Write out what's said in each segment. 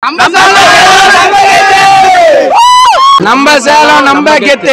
நம்ம சேலம் நம்ம கெத்து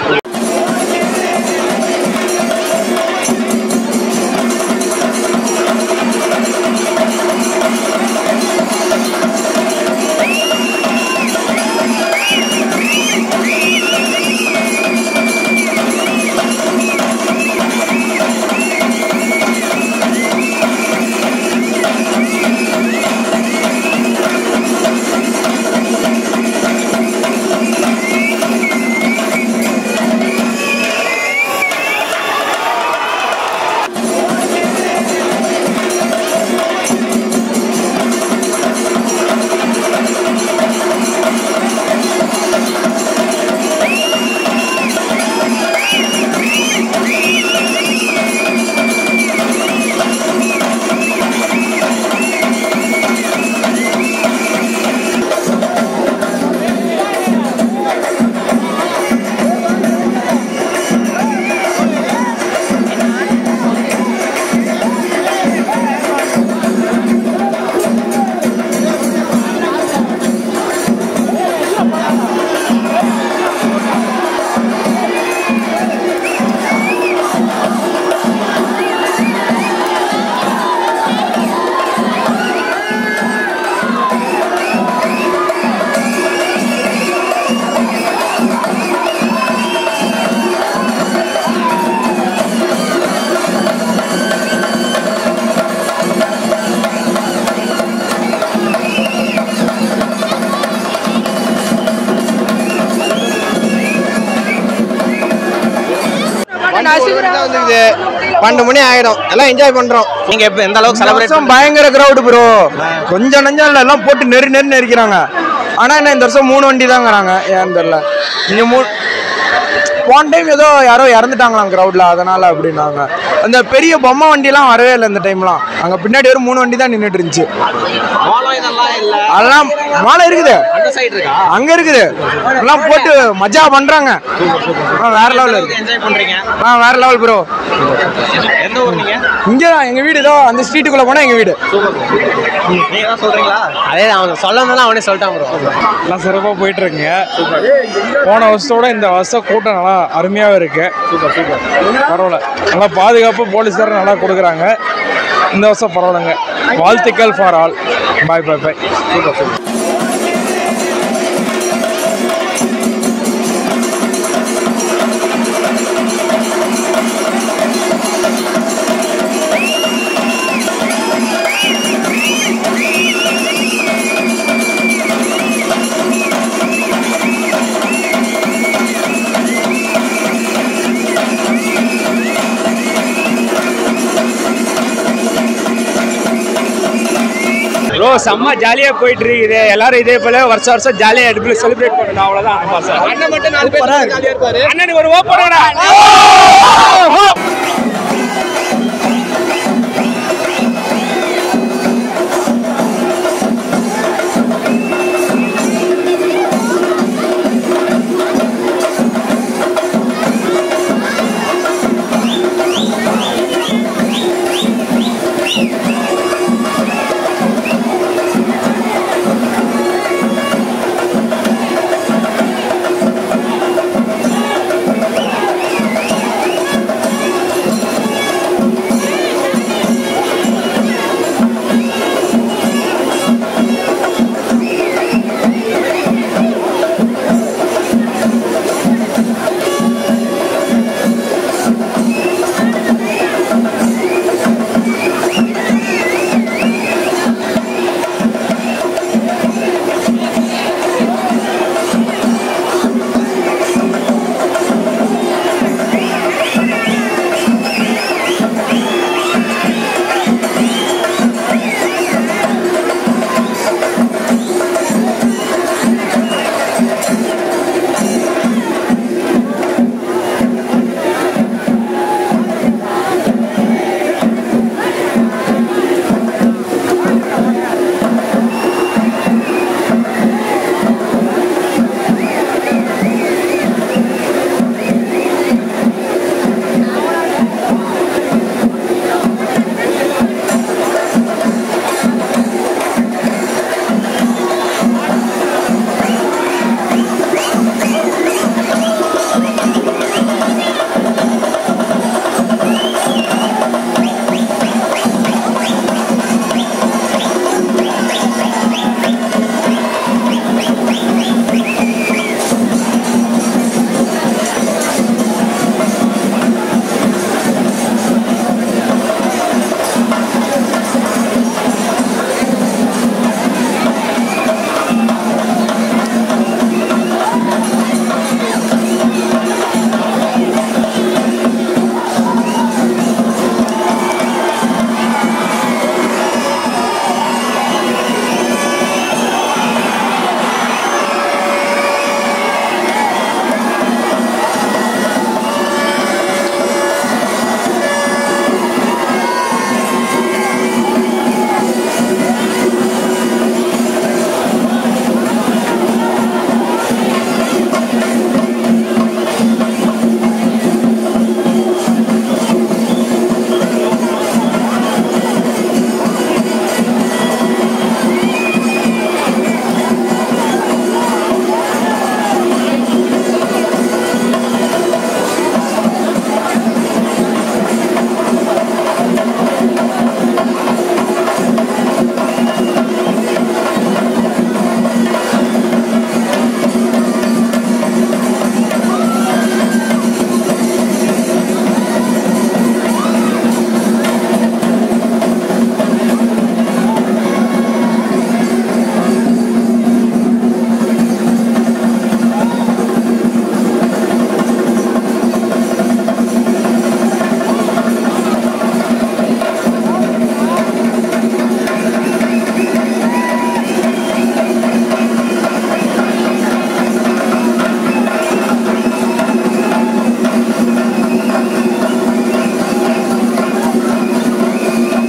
வந்துருக்குது பன்னெண்டு மணி ஆயிடும் எல்லாம் என்ஜாய் பண்றோம் நீங்க எப்ப எந்த அளவுக்கு இந்த செலிப்ரேட் வருஷம் பயங்கர கிரவுடு ப்ரோ கொஞ்சம் நஞ்சம் இல்ல எல்லாம் போட்டு நெரு நெரு நெரிக்கிறாங்க ஆனா என்ன இந்த வருஷம் மூணு வண்டி தாங்கிறாங்க ஏன்னு தெரியல நீங்க மூணு போன டைம் ஏதோ யாரோ இறந்துட்டாங்களாம் கிரவுட்ல அதனால அப்படின்னாங்க அந்த பெரிய பொம்மை வண்டிலாம் வரவே இல்லை இந்த டைம்லாம் அங்க பின்னாடி ஒரு மூணு வண்டி தான் நின்றுட்டு இருந்துச்சு மாலம் இதெல்லாம் இல்ல அதெல்லாம் மாலை இருக்குது அந்த சைடு இருக்கா அங்க இருக்குது எல்லாம் போட்டு மஜா பண்றாங்க ஆ, வேற லெவல் இருக்கு என்ஜாய் பண்றீங்க ஆ வேற லெவல் ப்ரோ எந்த ஊர் நீங்க இங்க தான் எங்க வீடு இதோ அந்த ஸ்ட்ரீட்டுக்குள்ள போனா எங்க வீடு நீங்க தான் சொல்றீங்களா அதே அவன் சொல்லணும் அவனே சொல்லிட்டான் ப்ரோ எல்லாம் சிறப்பாக போயிட்டு இருக்குங்க போன வருஷத்தோட இந்த வருஷம் கூட்டம் நல்லா அருமையாகவே இருக்கு பரவாயில்ல நல்லா பாதுகாப்பு போலீஸார் நல்லா கொடுக்குறாங்க இந்த வருஷம் பரவாயில்லைங்க வாழ்த்துக்கள் for all bye bye bye bro செம்ம ஜாலியாக போயிட்டு இருக்குது எல்லாரும் இதே போல வருஷம் வருஷம் ஜாலியாக எடுப்பு செலிப்ரேட் பண்ணணும் அவ்வளோதான் அண்ணன் மட்டும் நாலு பேர் ஜாலியா இருப்பாரு அண்ணனுக்கு ஒரு ஓப்பனடா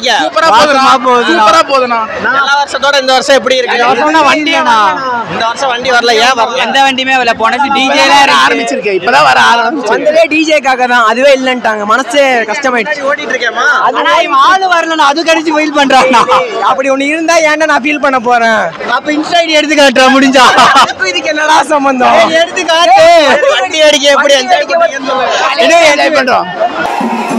இருக்கீங்க சூப்பரா போகுதுண்ணா சூப்பரா போகுதுண்ணா எல்லா வருஷத்தோட இந்த வருஷம் எப்படி இருக்கு வருஷம்னா வண்டியாண்ணா இந்த வருஷம் வண்டி வரல ஏன் வரல எந்த வண்டியுமே வரல போனது டிஜே தான் ஆரம்பிச்சிருக்கு இப்பதான் வர ஆரம்பிச்சிருக்கு வந்ததே டிஜேக்காக தான் அதுவே இல்லன்ட்டாங்க மனசே கஷ்டமாயிடுச்சு ஓடிட்டு இருக்கேமா ஆனா இவன் ஆளு வரல அது கடிச்சு ஃபீல் பண்றாங்க அப்படி ஒண்ணு இருந்தா ஏன்டா நான் ஃபீல் பண்ண போறேன் அப்ப இன்ஸ்டா ஐடி எடுத்து காட்டுறா முடிஞ்சா இதுக்கு என்னடா சம்பந்தம் எடுத்து காட்டு வண்டி அடிக்க எப்படி என்ஜாய் பண்ணீங்கன்னு சொல்லுங்க என்ஜாய் பண்றோம்